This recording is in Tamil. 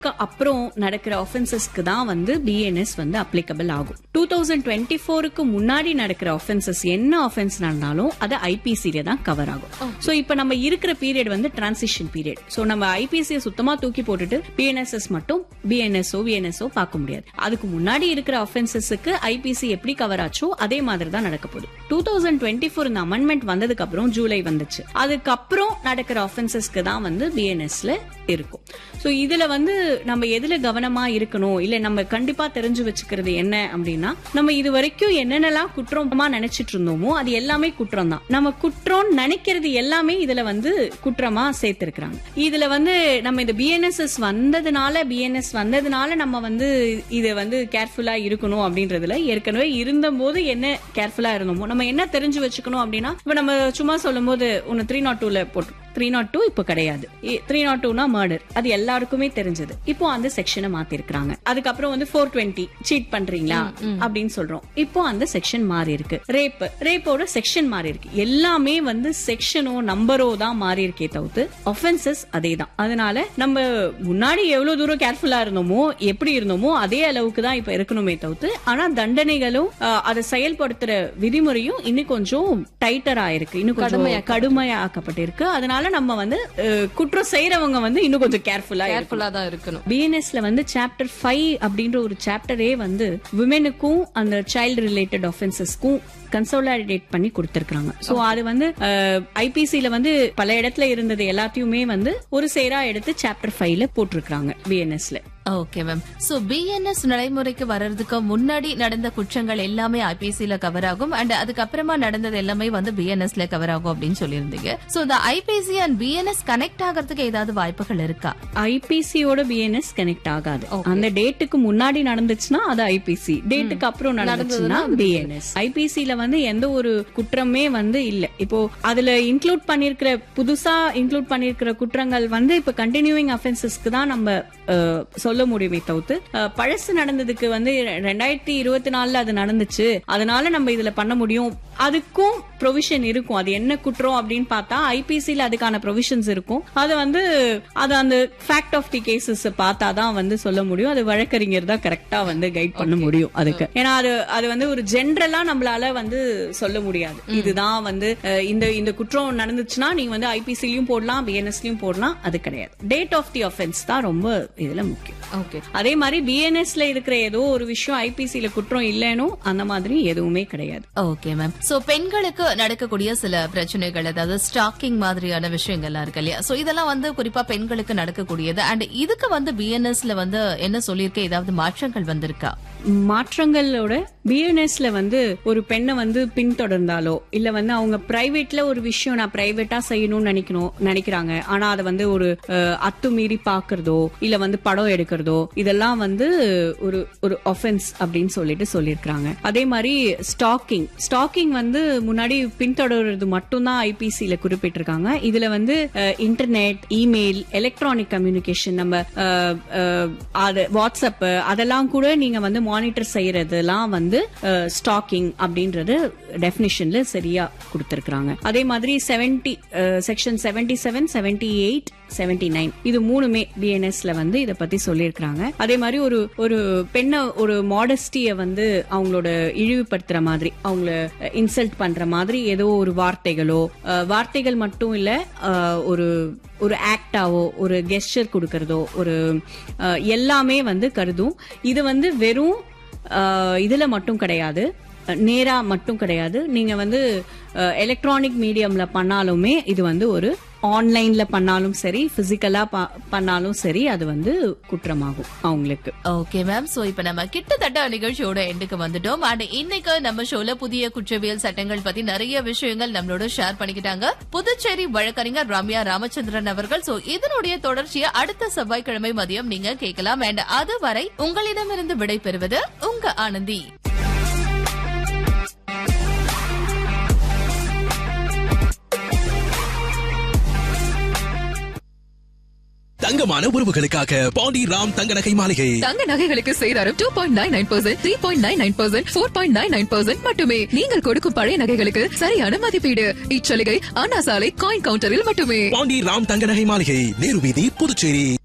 அப்புறம் நடக்கிற ஆஃபென்சஸ்க்கு தான் வந்து பிஎன்எஸ் வந்து அப்ளிகபிள் ஆகும் டூ தௌசண்ட் டுவெண்ட்டி ஃபோருக்கு முன்னாடி நடக்கிற ஆஃபென்சஸ் என்ன ஆஃபென்ஸ் நடந்தாலும் அது ஐபிசில தான் கவர் ஆகும் சோ இப்போ நம்ம இருக்கிற பீரியட் வந்து டிரான்சிஷன் பீரியட் சோ நம்ம ஐபிசியை சுத்தமா தூக்கி போட்டுட்டு பிஎன்எஸ்எஸ் மட்டும் பிஎன்எஸ்ஓ விஎன்எஸ்ஓ பார்க்க முடியாது அதுக்கு முன்னாடி இருக்கிற ஆஃபென்சஸ்க்கு ஐபிசி எப்படி கவர் ஆச்சோ அதே மாதிரி தான் நடக்க போகுது டூ தௌசண்ட் டுவெண்ட்டி ஃபோர் இந்த அமெண்ட்மெண்ட் வந்ததுக்கு அப்புறம் ஜூலை வந்துச்சு அதுக்கப்புறம் நடக்கிற ஆஃபென்சஸ்க்கு தான் வந்து பிஎன்எஸ்ல இருக்கும் சோ இதுல வந்து நம்ம எதுல கவனமா இருக்கணும் இல்ல நம்ம கண்டிப்பா தெரிஞ்சு வச்சுக்கிறது என்ன அப்படின்னா நம்ம இது வரைக்கும் என்னென்னலாம் குற்றமா நினைச்சிட்டு இருந்தோமோ அது எல்லாமே குற்றம் தான் நம்ம குற்றம் நினைக்கிறது எல்லாமே இதுல வந்து குற்றமா சேர்த்திருக்கிறாங்க இதுல வந்து நம்ம இந்த பிஎன்எஸ்எஸ் வந்ததுனால பிஎன்எஸ் வந்ததுனால நம்ம வந்து இது வந்து கேர்ஃபுல்லா இருக்கணும் அப்படின்றதுல ஏற்கனவே இருந்த போது என்ன கேர்ஃபுல்லா இருந்தோமோ நம்ம என்ன தெரிஞ்சு வச்சுக்கணும் அப்படின்னா இப்ப நம்ம சும்மா சொல்லும் போது ஒன்னு த்ரீ நாட் டூல போட்டு த்ரீ நாட் டூ இப்போ கிடையாது த்ரீ நாட் டூனா மர்டர் அது எல்லாருக்குமே தெரிஞ்சது இப்போ அந்த செக்ஷனை மாத்திருக்காங்க அதுக்கப்புறம் வந்து ஃபோர் டுவெண்ட்டி சீட் பண்றீங்களா அப்படின்னு சொல்றோம் இப்போ அந்த செக்ஷன் மாறி இருக்கு ரேப் ரேப்போட செக்ஷன் மாறி இருக்கு எல்லாமே வந்து செக்ஷனோ நம்பரோ தான் மாறி இருக்கே தவிர்த்து ஒஃபென்சஸ் அதே தான் அதனால நம்ம முன்னாடி எவ்வளவு தூரம் கேர்ஃபுல்லா இருந்தோமோ எப்படி இருந்தோமோ அதே அளவுக்கு தான் இப்ப இருக்கணுமே தவிர்த்து ஆனா தண்டனைகளும் அஹ், அதை செயல்படுத்துற விதிமுறையும் இன்னும் கொஞ்சம் டைட்டர் ஆயிருக்கு இன்னும் கொஞ்சம் கடுமையாக்கப்பட்டிருக்கு அதனால நம்ம வந்து அஹ், குற்றம் செய்யறவங்க வந்து இன்னும் கொஞ்சம் கேர்ஃபுல்லா கேர்ஃபுல்லா தான் இருக்கணும் பிஎன்எஸ்ல வந்து சாப்டர் ஃபைவ் அப்படின்ற ஒரு சாப்டரே வந்து விமெனுக்கும் அந்த சைல்டு ரிலேட்டட் ஆஃபென்சஸ்க்கும் கன்சோலிடேட் பண்ணி கொடுத்திருக்காங்க சோ அது வந்து ஐபிசில வந்து பல இடத்துல இருந்தது எல்லாத்தையுமே வந்து ஒரு சேரா எடுத்து சாப்டர் ஃபைவ்ல போட்டிருக்காங்க பிஎன்எஸ்ல ஓகே மேம் சோ பிஎன்எஸ் நடைமுறைக்கு வர்றதுக்கு முன்னாடி நடந்த குற்றங்கள் எல்லாமே ஐபிசில கவர் ஆகும் அண்ட் அதுக்கப்புறமா நடந்தது எல்லாமே வந்து பிஎன்எஸ்ல கவர் ஆகும் அப்படின்னு சொல்லியிருந்தீங்க சோ இந்த ஐபிசி அண்ட் பிஎன்எஸ் கனெக்ட் ஆகிறதுக்கு ஏதாவது வாய்ப்புகள் இருக்கா ஐபிசியோட பிஎன்எஸ் கனெக்ட் ஆகாது அந்த டேட்டுக்கு முன்னாடி நடந்துச்சுன்னா அது ஐபிசி டேட்டுக்கு அப்புறம் நடந்துச்சுன்னா பிஎன்எஸ் ஐபிசில வந்து எந்த ஒரு குற்றமே வந்து இல்ல இப்போ அதுல இன்க்ளூட் பண்ணிருக்கிற புதுசா இன்க்ளூட் பண்ணிருக்கிற குற்றங்கள் வந்து இப்ப கண்டினியூவிங் அஃபென்சஸ்க்கு தான் நம்ம அஹ், சொல்ல முடியுமே தவிர்த்து அஹ், பழசு நடந்ததுக்கு வந்து ரெண்டாயிரத்தி இருபத்தி நாலுல அது நடந்துச்சு அதனால நம்ம இதுல பண்ண முடியும் அதுக்கும் ப்ரொவிஷன் இருக்கும் அது என்ன குற்றம் அப்படின்னு பார்த்தா ஐபிசில அதுக்கான ப்ரொவிஷன்ஸ் இருக்கும் அது வந்து அது அந்த ஃபேக்ட் ஆஃப் தி கேசஸ் பார்த்தா தான் வந்து சொல்ல முடியும் அது வழக்கறிஞர் தான் கரெக்டா வந்து கைட் பண்ண முடியும் அதுக்கு ஏன்னா அது அது வந்து ஒரு ஜென்ரலா நம்மளால வந்து சொல்ல முடியாது இதுதான் வந்து அஹ், இந்த இந்த குற்றம் நடந்துச்சுன்னா நீங்க வந்து ஐபிசிலயும் போடலாம் பிஎன்எஸ்லயும் போடலாம் அது கிடையாது டேட் ஆஃப் தி ஆஃபென்ஸ் தான் ரொம்ப இதுல முக்கியம் ஓகே அதே மாதிரி பிஎன்எஸ்ல இருக்கிற ஏதோ ஒரு விஷயம் ஐபிசில குற்றம் இல்லைன்னு அந்த மாதிரி எதுவுமே கிடையாது ஓகே மேம் சோ பெண்களுக்கு நடக்கக்கூடிய சில பிரச்சனைகள் அதாவது ஸ்டாக்கிங் மாதிரியான விஷயங்கள்லாம் இருக்கு இல்லையா சோ இதெல்லாம் வந்து குறிப்பா பெண்களுக்கு நடக்கக்கூடியது அண்ட் இதுக்கு வந்து பிஎன்எஸ்ல வந்து என்ன சொல்லியிருக்க ஏதாவது மாற்றங்கள் வந்திருக்கா மாற்றங்களோட பிஎன்எஸ்ல வந்து ஒரு பெண்ணை வந்து பின்தொடர்ந்தாலோ இல்ல வந்து அவங்க பிரைவேட்ல ஒரு விஷயம் நான் பிரைவேட்டா செய்யணும்னு நினைக்கணும் நினைக்கிறாங்க ஆனா அதை வந்து ஒரு அஹ், அத்துமீறி பாக்குறதோ இல்ல வந்து படம் எடுக்கிறதோ இதெல்லாம் வந்து ஒரு ஒரு ஒஃபென்ஸ் அப்படின்னு சொல்லிட்டு சொல்லியிருக்காங்க அதே மாதிரி ஸ்டாக்கிங் ஸ்டாக்கிங் வந்து முன்னாடி பின்தொடர்றது மட்டும்தான் ஐபிசில குறிப்பிட்டிருக்காங்க இதுல வந்து இன்டர்நெட் இமெயில் எலக்ட்ரானிக் கம்யூனிகேஷன் நம்ம அஹ், அஹ், அது வாட்ஸ்அப் அதெல்லாம் கூட நீங்க வந்து மானிட்டர் செய்யறதெல்லாம் வந்து ஸ்டாக்கிங் அப்படின்றது டெபினிஷன்ல சரியா கொடுத்திருக்காங்க அதே மாதிரி seventy section seventy seven seventy eight seventy nine இது மூணுமே பிஎன்எஸ்ல வந்து இத பத்தி சொல்லியிருக்காங்க அதே மாதிரி ஒரு ஒரு பெண்ணை ஒரு மாடஸ்டிய வந்து அவங்களோட இழிவுபடுத்துற மாதிரி அவங்கள இன்சல்ட் பண்ற மாதிரி ஏதோ ஒரு வார்த்தைகளோ அஹ், வார்த்தைகள் மட்டும் இல்ல அஹ், ஒரு ஒரு ஆக்டாவோ ஒரு கெஸ்டர் கொடுக்கறதோ ஒரு அஹ், எல்லாமே வந்து கருதும் இது வந்து வெறும் அஹ், இதுல மட்டும் கிடையாது அஹ், நேரா மட்டும் கிடையாது நீங்க வந்து எலக்ட்ரானிக் மீடியம்ல பண்ணாலுமே இது வந்து ஒரு ஆன்லைன்ல பண்ணாலும் சரி பிசிக்கலா பண்ணாலும் சரி அது வந்து குற்றமாகும் அவங்களுக்கு ஓகே மேம் சோ இப்ப நம்ம கிட்டத்தட்ட நிகழ்ச்சியோட எண்டுக்கு வந்துட்டோம் அண்ட் இன்னைக்கு நம்ம ஷோல புதிய குற்றவியல் சட்டங்கள் பத்தி நிறைய விஷயங்கள் நம்மளோட ஷேர் பண்ணிக்கிட்டாங்க புதுச்சேரி வழக்கறிஞர் ரம்யா ராமச்சந்திரன் அவர்கள் சோ இதனுடைய தொடர்ச்சியை அடுத்த செவ்வாய்க்கிழமை மதியம் நீங்க கேட்கலாம் அண்ட் அதுவரை உங்களிடமிருந்து விடை பெறுவது உங்க ஆனந்தி தங்கமான உறவுகளுக்காக பாண்டி ராம் தங்க நகை மாளிகை தங்க நகைகளுக்கு சேதாரம் two point nine nine percent three point nine nine percent four point nine nine percent மட்டுமே நீங்கள் கொடுக்கும் பழைய நகைகளுக்கு சரியான மதிப்பீடு இச்சலுகை அண்ணா சாலை காயின் கவுண்டரில் மட்டுமே பாண்டி ராம் தங்க நகை மாளிகை நேரு வீதி புதுச்சேரி